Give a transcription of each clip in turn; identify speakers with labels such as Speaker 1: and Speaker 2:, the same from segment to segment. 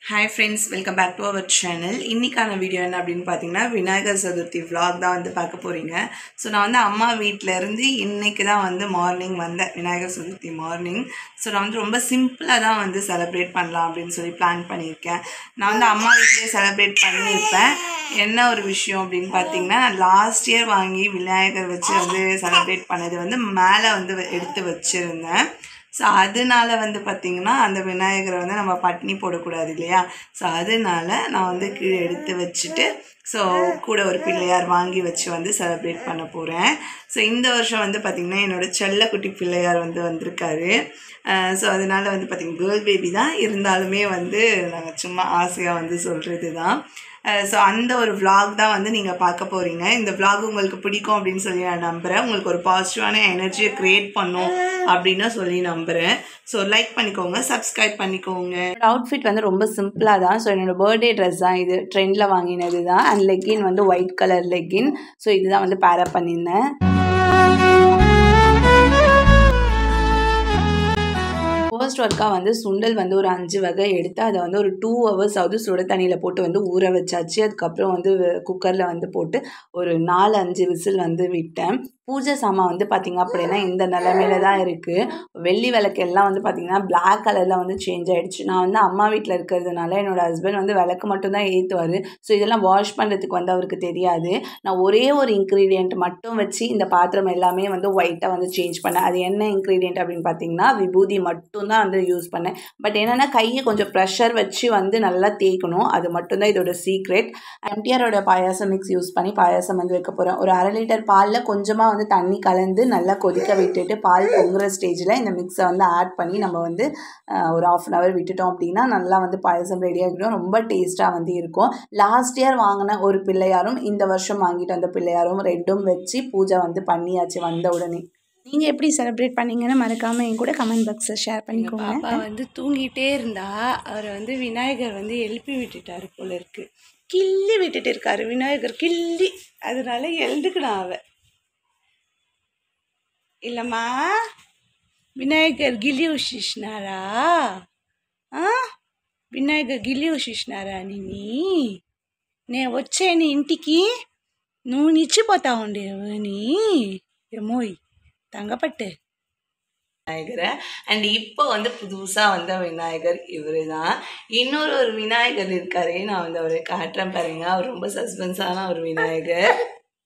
Speaker 1: hi friends welcome back to our channel இன்றைக்கான video என்ன அப்படின்னு பார்த்தீங்கன்னா விநாயகர் சதுர்த்தி vlog தான் வந்து பார்க்க போகிறீங்க ஸோ நான் வந்து அம்மா வீட்டில் இருந்து இன்னைக்கு தான் வந்து மார்னிங் வந்தேன் விநாயகர் சதுர்த்தி மார்னிங் ஸோ நான் வந்து ரொம்ப சிம்பிளாக தான் வந்து செலிப்ரேட் பண்ணலாம் அப்படின்னு சொல்லி பிளான் பண்ணியிருக்கேன் நான் வந்து அம்மா வீட்லேயே செலிப்ரேட் பண்ணியிருப்பேன் என்ன ஒரு விஷயம் அப்படின்னு பார்த்தீங்கன்னா லாஸ்ட் இயர் வாங்கி விநாயகர் வச்சு வந்து செலிப்ரேட் பண்ணது வந்து மேலே வந்து எடுத்து வச்சுருந்தேன் ஸோ அதனால வந்து பார்த்திங்கன்னா அந்த விநாயகரை வந்து நம்ம பட்னி போடக்கூடாது இல்லையா ஸோ அதனால நான் வந்து கீழே எடுத்து வச்சுட்டு ஸோ கூட ஒரு பிள்ளையார் வாங்கி வச்சு வந்து செலிப்ரேட் பண்ண போகிறேன் ஸோ இந்த வருஷம் வந்து பார்த்திங்கன்னா என்னோட செல்லக்குட்டி பிள்ளையார் வந்து வந்திருக்காரு ஸோ அதனால வந்து பார்த்திங்கன்னா கேர்ள் பேபி தான் இருந்தாலுமே வந்து நாங்கள் சும்மா ஆசையாக வந்து சொல்கிறது தான் ஸோ அந்த ஒரு vlog தான் வந்து நீங்கள் பார்க்க போகிறீங்க இந்த vlog உங்களுக்கு பிடிக்கும் அப்படின்னு சொல்லி நான் நம்புகிறேன் உங்களுக்கு ஒரு பாசிட்டிவான எனர்ஜியை க்ரியேட் பண்ணும் அப்படின்னு சொல்லி நம்புகிறேன் ஸோ லைக் பண்ணிக்கோங்க சப்ஸ்கிரைப் பண்ணிக்கோங்க அவுட்ஃபிட் வந்து ரொம்ப சிம்பிளாக தான் ஸோ என்னோடய பர்த்டே ட்ரெஸ் தான் இது ட்ரெண்டில் வாங்கினது தான் அண்ட் லெக்கின் வந்து ஒயிட் கலர் லெக்கின் ஸோ இதுதான் வந்து பேரப் பண்ணியிருந்தேன் ஃபர்ஸ்ட் ஒர்க்காக வந்து சுண்டல் வந்து ஒரு அஞ்சு வகை எடுத்து அதை வந்து ஒரு டூ ஹவர்ஸ் ஆகுது சுட தண்ணியில் போட்டு வந்து ஊற வச்சாச்சு அதுக்கப்புறம் வந்து குக்கரில் வந்து போட்டு ஒரு நாலு அஞ்சு விசில் வந்து விட்டேன் பூஜை சாமான் வந்து பார்த்திங்க அப்படின்னா இந்த நிலமையில தான் இருக்குது வெள்ளி விளக்கு எல்லாம் வந்து பார்த்திங்கன்னா பிளாக் கலரில் வந்து சேஞ்ச் ஆகிடுச்சு நான் வந்து அம்மா வீட்டில் இருக்கிறதுனால என்னோடய ஹஸ்பண்ட் வந்து விளக்கு மட்டும்தான் ஏற்றுவார் ஸோ இதெல்லாம் வாஷ் பண்ணுறதுக்கு வந்து அவருக்கு தெரியாது நான் ஒரே ஒரு இன்க்ரீடியண்ட் மட்டும் வச்சு இந்த பாத்திரம் எல்லாமே வந்து ஒயிட்டாக வந்து சேஞ்ச் பண்ணேன் அது என்ன இன்க்ரீடியண்ட் அப்படின்னு பார்த்தீங்கன்னா விபூதி மட்டும்தான் வந்து யூஸ் பண்ணேன் பட் என்னென்னா கையை கொஞ்சம் ப்ரெஷர் வச்சு வந்து நல்லா தேய்க்கணும் அது மட்டும்தான் இதோட சீக்ரெட் எம்டிஆரோட பாயாசம் மிக்ஸ் யூஸ் பண்ணி பாயாசம் வந்து வைக்க போகிறேன் ஒரு அரை லிட்டர் பாலில் கொஞ்சமாக வந்து தண்ணி கலந்து நல்லா கொதிக்க விட்டுட்டு பால் பொங்குற ஸ்டேஜில் இந்த மிக்ஸை வந்து ஆட் பண்ணி நம்ம வந்து அஹ், ஒரு ஆஃப் அன் ஹவர் விட்டுட்டோம் அப்படின்னா நல்லா வந்து பாயசம் ரெடி ஆகிடும் ரொம்ப டேஸ்ட்டாக வந்து இருக்கும் லாஸ்ட் இயர் வாங்கின ஒரு பிள்ளையாரும் இந்த வருஷம் வாங்கிட்டு வந்த பிள்ளையாரும் ரெண்டும் வச்சு பூஜை வந்து பண்ணியாச்சு வந்த உடனே
Speaker 2: நீங்கள் எப்படி செலிப்ரேட் பண்ணீங்கன்னு மறக்காமல் என் கூட கமெண்ட் பாக்ஸில் ஷேர்
Speaker 1: எங்கள்
Speaker 2: பண்ணிக்கோங்க
Speaker 1: பாப்பா வந்து தூங்கிட்டே இருந்தா அவரை வந்து விநாயகர் வந்து எழுப்பி விட்டுட்டாரு போல இருக்கு கிள்ளி விட்டுட்டு இருக்காரு விநாயகர் கிள்ளி அதனால எழுதுக்கணும் அவ இல்லம்மா వినాయకర్ గిలి ఉషిష్నారా వినాయకర్ గిలి ఉషిష్నారా నిన్ని నేను వచ్చాను ఇంటికి నువ్వు నిచ్చిపోతా ఉండేవని ఏమోయ్ தங்கப்பட்டு விநாயகரை அண்ட் இப்போ வந்து புதுசாக வந்த விநாயகர் இவரு தான் இன்னொரு ஒரு விநாயகர் இருக்காரே நான் வந்து அவரை காட்டுறேன் பாருங்க அவர் ரொம்ப சஸ்பென்ஸான ஒரு விநாயகர்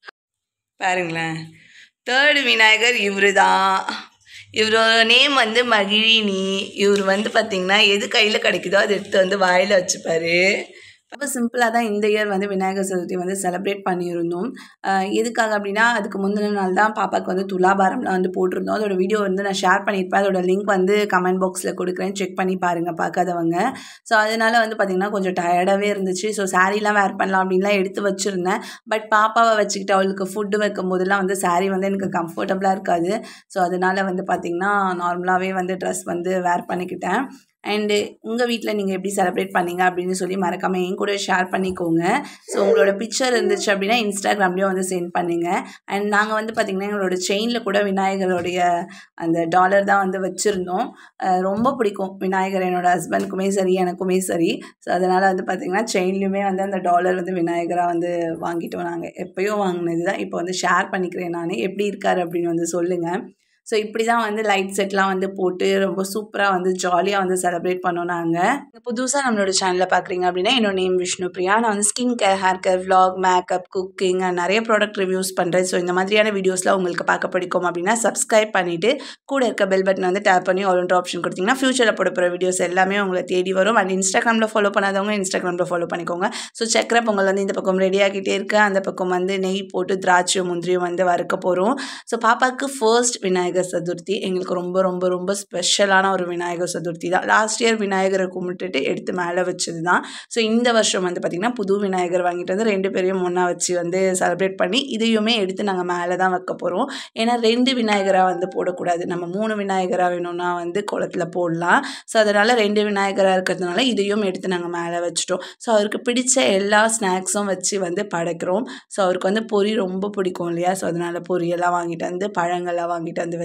Speaker 1: பாருங்களேன் தேர்டு விநாயகர் இவரு தான் இவரோட நேம் வந்து மகிழினி இவர் வந்து பார்த்திங்கன்னா எது கையில் கிடைக்குதோ அதை எடுத்து வந்து வாயில் வச்சுப்பாரு ரொம்ப சிம்பிளாக தான் இந்த இயர் வந்து விநாயகர் சதுர்த்தி வந்து செலிப்ரேட் பண்ணியிருந்தோம் ஆஹ் எதுக்காக அப்படின்னா அதுக்கு முந்தின நாள் தான் பாப்பாவுக்கு வந்து துலாபாரம்லாம் வந்து போட்டிருந்தோம் அதோட வீடியோ வந்து நான் ஷேர் பண்ணியிருப்பேன் அதோட லிங்க் வந்து கமெண்ட் பாக்ஸில் கொடுக்குறேன் செக் பண்ணி பாருங்கள் பார்க்காதவங்க ஸோ அதனால வந்து பார்த்திங்கன்னா கொஞ்சம் டயர்டாகவே இருந்துச்சு ஸோ சாரீலாம் வேர் பண்ணலாம் அப்படின்லாம் எடுத்து வச்சுருந்தேன் பட் பாப்பாவை வச்சுக்கிட்டு அவளுக்கு ஃபுட்டு வைக்கும் போதெல்லாம் வந்து saree வந்து எனக்கு கம்ஃபர்டபுளாக இருக்காது ஸோ அதனால வந்து பார்த்திங்கன்னா நார்மலாகவே வந்து ட்ரெஸ் வந்து வேர் பண்ணிக்கிட்டேன் அண்டு உங்கள் வீட்டில் நீங்கள் எப்படி செலிப்ரேட் பண்ணீங்க அப்படின்னு சொல்லி மறக்காமல் என் கூட ஷேர் பண்ணிக்கோங்க ஸோ உங்களோட பிக்சர் இருந்துச்சு அப்படின்னா இன்ஸ்டாகிராம்லேயும் வந்து சென்ட் பண்ணுங்க அண்ட் நாங்கள் வந்து பார்த்திங்கன்னா எங்களோட செயினில் கூட விநாயகருடைய அந்த டாலர் தான் வந்து வச்சுருந்தோம் அஹ் ரொம்ப பிடிக்கும் விநாயகர் என்னோட ஹஸ்பண்டுக்குமே சரி எனக்குமே சரி ஸோ அதனால் வந்து பார்த்திங்கன்னா செயின்லேயுமே வந்து அந்த டாலர் வந்து விநாயகராக வந்து வாங்கிட்டோம் நாங்கள் எப்போயும் வாங்கினது தான் இப்போ வந்து ஷேர் பண்ணிக்கிறேன் நான் எப்படி இருக்கார் அப்படின்னு வந்து சொல்லுங்கள் ஸோ இப்படி தான் வந்து லைட் செட்லாம் வந்து போட்டு ரொம்ப சூப்பராக வந்து ஜாலியாக வந்து செலிப்ரேட் பண்ணோம் நாங்கள் புதுசாக நம்மளோட சேனலில் பார்க்குறீங்க அப்படின்னா என்னோட நேம் விஷ்ணு பிரியா நான் வந்து skin care hair care vlog makeup cooking நிறைய ப்ராடக்ட் ரிவ்யூஸ் பண்ணுறேன் ஸோ இந்த மாதிரியான வீடியோஸ்லாம் உங்களுக்கு பார்க்க பிடிக்கும் அப்படின்னா சப்ஸ்கிரைப் பண்ணிவிட்டு கூட இருக்க பெல் பட்டன் வந்து டேப் பண்ணி ஆல் ஆப்ஷன் கொடுத்தீங்கன்னா ஃபியூச்சரில் போட போகிற வீடியோஸ் எல்லாமே உங்களை தேடி வரும் அண்ட் இன்ஸ்டாகிராமில் ஃபாலோ பண்ணாதவங்க இன்ஸ்டாகிராமில் ஃபாலோ பண்ணிக்கோங்க ஸோ சக்கரை பொங்கல் வந்து இந்த பக்கம் ரெடி ஆகிட்டே இருக்கு அந்த பக்கம் வந்து நெய் போட்டு திராட்சையும் முந்திரியும் வந்து வறுக்க போகிறோம் ஸோ பாப்பாவுக்கு ஃபர்ஸ்ட் விநாயகர் சதுர்த்தி எங்களுக்கு ரொம்ப ரொம்ப ரொம்ப ஸ்பெஷலான ஒரு விநாயகர் சதுர்த்தி தான் லாஸ்ட் இயர் விநாயகரை கும்பிட்டுட்டு எடுத்து மேலே வச்சது தான் ஸோ இந்த வருஷம் வந்து பார்த்திங்கன்னா புது விநாயகர் வாங்கிட்டு வந்து ரெண்டு பேரையும் ஒன்றா வச்சு வந்து செலிப்ரேட் பண்ணி இதையுமே எடுத்து நாங்கள் மேலே தான் வைக்க போகிறோம் ஏன்னா ரெண்டு விநாயகராக வந்து போடக்கூடாது நம்ம மூணு விநாயகராக வேணும்னா வந்து குளத்துல போடலாம் ஸோ அதனால் ரெண்டு விநாயகராக இருக்கிறதுனால இதையும் எடுத்து நாங்கள் மேலே வச்சுட்டோம் ஸோ அவருக்கு பிடிச்ச எல்லா ஸ்நாக்ஸும் வச்சு வந்து படைக்கிறோம் ஸோ அவருக்கு வந்து பொரி ரொம்ப பிடிக்கும் இல்லையா ஸோ அதனால் பொரியெல்லாம் வாங்கிட்டு வந்து பழங்கள்லாம் வாங்கிட்டு வந்து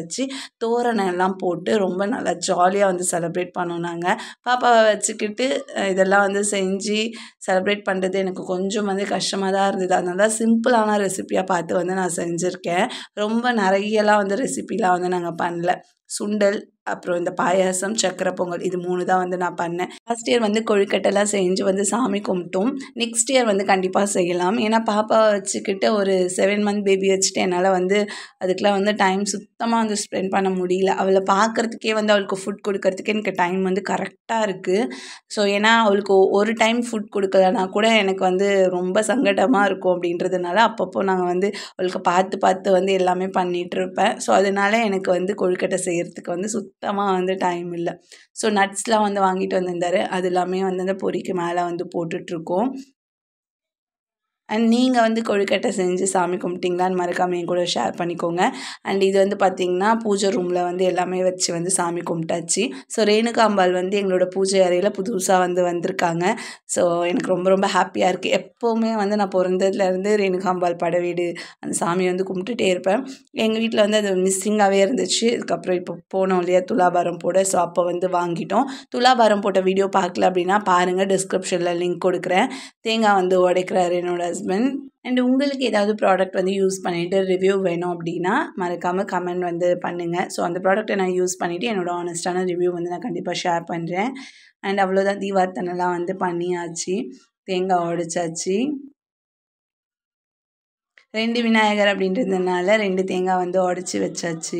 Speaker 1: வச்சு தோரணம் எல்லாம் போட்டு ரொம்ப நல்லா ஜாலியாக வந்து செலிப்ரேட் பண்ணோம் நாங்கள் பாப்பாவை வச்சுக்கிட்டு அஹ், இதெல்லாம் வந்து செஞ்சு செலிப்ரேட் பண்ணுறது எனக்கு கொஞ்சம் வந்து கஷ்டமாக தான் இருந்தது அதனால தான் சிம்பிளான ரெசிபியாக பார்த்து வந்து நான் செஞ்சுருக்கேன் ரொம்ப நிறையலாம் வந்து ரெசிபிலாம் வந்து நாங்கள் பண்ணல சுண்டல் அப்புறம் இந்த பாயாசம் சக்கரை பொங்கல் இது மூணு தான் வந்து நான் பண்ணேன் லாஸ்ட் இயர் வந்து கொழுக்கட்டைலாம் செஞ்சு வந்து சாமி கும்பிட்டோம் நெக்ஸ்ட் இயர் வந்து கண்டிப்பாக செய்யலாம் ஏன்னா பாப்பாவை வச்சுக்கிட்டு ஒரு செவன் மந்த் பேபி வச்சுட்டு என்னால் வந்து அதுக்கெலாம் வந்து டைம் சுத்தமாக வந்து ஸ்பெண்ட் பண்ண முடியல அவளை பார்க்குறதுக்கே வந்து அவளுக்கு ஃபுட் கொடுக்கறதுக்கே எனக்கு டைம் வந்து கரெக்டாக இருக்குது ஸோ ஏன்னா அவளுக்கு ஒ- ஒரு டைம் ஃபுட் கொடுக்கலனா கூட எனக்கு வந்து ரொம்ப சங்கடமாக இருக்கும் அப்படின்றதுனால அப்பப்போ நாங்கள் வந்து அவளுக்கு பார்த்து பார்த்து வந்து எல்லாமே பண்ணிகிட்டு இருப்பேன் ஸோ அதனால எனக்கு வந்து கொழுக்கட்டை செய்கிறதுக்கு வந்து சுத்தமாக வந்து டைம் இல்லை ஸோ நட்ஸ்லாம் வந்து வாங்கிட்டு வந்திருந்தாரு அது எல்லாமே வந்து அந்த பொரிக்கு மேலே வந்து போட்டுட்ருக்கோம் அண்ட் நீங்கள் வந்து கொழுக்கட்டை செஞ்சு சாமி கும்பிட்டீங்களான்னு மறக்காம என் கூட ஷேர் பண்ணிக்கோங்க அண்ட் இது வந்து பார்த்திங்கன்னா பூஜை ரூமில் வந்து எல்லாமே வச்சு வந்து சாமி கும்பிட்டாச்சு ஸோ ரேணுகாம்பாள் வந்து எங்களோட பூஜை அறையில் புதுசாக வந்து வந்திருக்காங்க ஸோ எனக்கு ரொம்ப ரொம்ப ஹாப்பியாக இருக்குது எப்போவுமே வந்து நான் பிறந்ததுலேருந்து ரேணுகாம்பாள் பட வீடு அந்த சாமியை வந்து கும்பிட்டுட்டே இருப்பேன் எங்கள் வீட்டில் வந்து அது மிஸ்ஸிங்காகவே இருந்துச்சு அதுக்கப்புறம் இப்போ போனோம் இல்லையா துலாபாரம் போட ஸோ அப்போ வந்து வாங்கிட்டோம் துலாபாரம் போட்ட வீடியோ பார்க்கல அப்படின்னா பாருங்கள் டிஸ்கிரிப்ஷனில் லிங்க் கொடுக்குறேன் தேங்காய் வந்து உடைக்கிறாரு என்னோட ஹஸ்பண்ட் அண்ட் உங்களுக்கு ஏதாவது ப்ராடக்ட் வந்து யூஸ் பண்ணிவிட்டு ரிவ்யூ வேணும் அப்படின்னா மறக்காமல் கமெண்ட் வந்து பண்ணுங்கள் ஸோ அந்த ப்ராடக்ட்டை நான் யூஸ் பண்ணிவிட்டு என்னோட ஆனஸ்டான ரிவ்யூ வந்து நான் கண்டிப்பாக ஷேர் பண்ணுறேன் அண்ட் அவ்வளோதான் தீபார்த்தனைலாம் வந்து பண்ணியாச்சு தேங்காய் உடைச்சாச்சு ரெண்டு விநாயகர் அப்படின்றதுனால ரெண்டு தேங்காய் வந்து உடச்சி வச்சாச்சு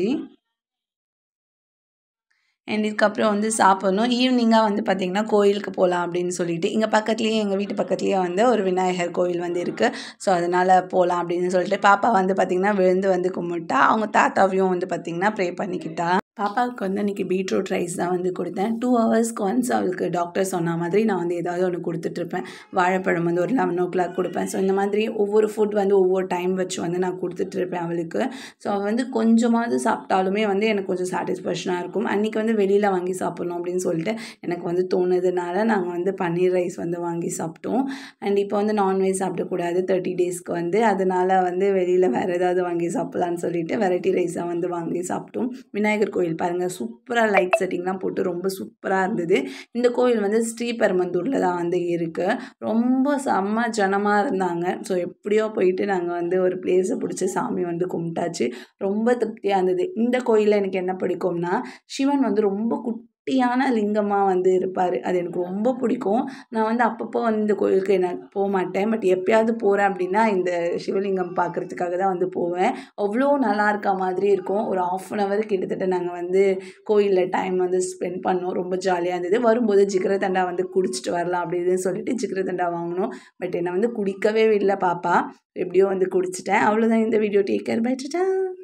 Speaker 1: அண்ட் இதுக்கப்புறம் வந்து சாப்பிட்ணும் ஈவினிங்காக வந்து பார்த்திங்கன்னா கோயிலுக்கு போகலாம் அப்படின்னு சொல்லிட்டு இங்கே பக்கத்துலேயே எங்கள் வீட்டு பக்கத்துலேயே வந்து ஒரு விநாயகர் கோயில் வந்து இருக்குது ஸோ அதனால் போகலாம் அப்படின்னு சொல்லிட்டு பாப்பா வந்து பார்த்திங்கன்னா விழுந்து வந்து கும்பிட்டா அவங்க தாத்தாவையும் வந்து பார்த்திங்கன்னா ப்ரே பண்ணிக்கிட்டா பாப்பாவுக்கு வந்து இன்றைக்கி பீட்ரூட் ரைஸ் தான் வந்து கொடுத்தேன் டூ ஹவர்ஸ்க்கு ஒன்ஸ் அவளுக்கு டாக்டர் சொன்ன மாதிரி நான் வந்து ஏதாவது ஒன்று கொடுத்துட்ருப்பேன் வாழைப்பழம் வந்து ஒரு லெவன் ஓ கிளாக் கொடுப்பேன் ஸோ இந்த மாதிரி ஒவ்வொரு ஃபுட் வந்து ஒவ்வொரு டைம் வச்சு வந்து நான் கொடுத்துட்ருப்பேன் அவளுக்கு ஸோ அவள் வந்து கொஞ்சமாவது சாப்பிட்டாலுமே வந்து எனக்கு கொஞ்சம் சாட்டிஸ்ஃபேக்ஷனாக இருக்கும் அன்றைக்கி வந்து வெளியில் வாங்கி சாப்பிட்ணும் அப்படின்னு சொல்லிட்டு எனக்கு வந்து தோணுதுனால நாங்கள் வந்து பன்னீர் ரைஸ் வந்து வாங்கி சாப்பிட்டோம் அண்ட் இப்போ வந்து நான்வெஜ் சாப்பிடக்கூடாது தேர்ட்டி டேஸ்க்கு வந்து அதனால் வந்து வெளியில் வேறு ஏதாவது வாங்கி சாப்பிட்லான்னு சொல்லிட்டு வெரைட்டி ரைஸாக வந்து வாங்கி சாப்பிட்டோம் விநாயகர் கோயில் பாருங்கள் சூப்பராக லைட் செட்டிங்லாம் போட்டு ரொம்ப சூப்பராக இருந்தது இந்த கோயில் வந்து ஸ்ரீபெரும்பந்தூரில் தான் வந்து இருக்குது ரொம்ப செம்ம ஜனமாக இருந்தாங்க ஸோ எப்படியோ போயிட்டு நாங்கள் வந்து ஒரு பிளேஸை பிடிச்சி சாமி வந்து கும்பிட்டாச்சு ரொம்ப திருப்தியாக இருந்தது இந்த கோயிலில் எனக்கு என்ன பிடிக்கும்னா சிவன் வந்து ரொம்ப குட்டியான லிங்கமாக வந்து இருப்பார் அது எனக்கு ரொம்ப பிடிக்கும் நான் வந்து அப்பப்போ வந்து இந்த கோயிலுக்கு நான் போக மாட்டேன் பட் எப்பயாவது போகிறேன் அப்படின்னா இந்த சிவலிங்கம் பார்க்குறதுக்காக தான் வந்து போவேன் அவ்வளோ நல்லா இருக்க மாதிரி இருக்கும் ஒரு ஆஃப் அன் ஹவர் கிட்டத்தட்ட நாங்கள் வந்து கோயிலில் டைம் வந்து ஸ்பெண்ட் பண்ணோம் ரொம்ப ஜாலியாக இருந்தது வரும்போது ஜிகர தண்டா வந்து குடிச்சிட்டு வரலாம் அப்படின்னு சொல்லிட்டு ஜிகர தண்டா வாங்கினோம் பட் என்னை வந்து குடிக்கவே இல்லை பாப்பா எப்படியோ வந்து குடிச்சிட்டேன் அவ்வளோதான் இந்த வீடியோ டேக்கர் பைட்டுட்டேன்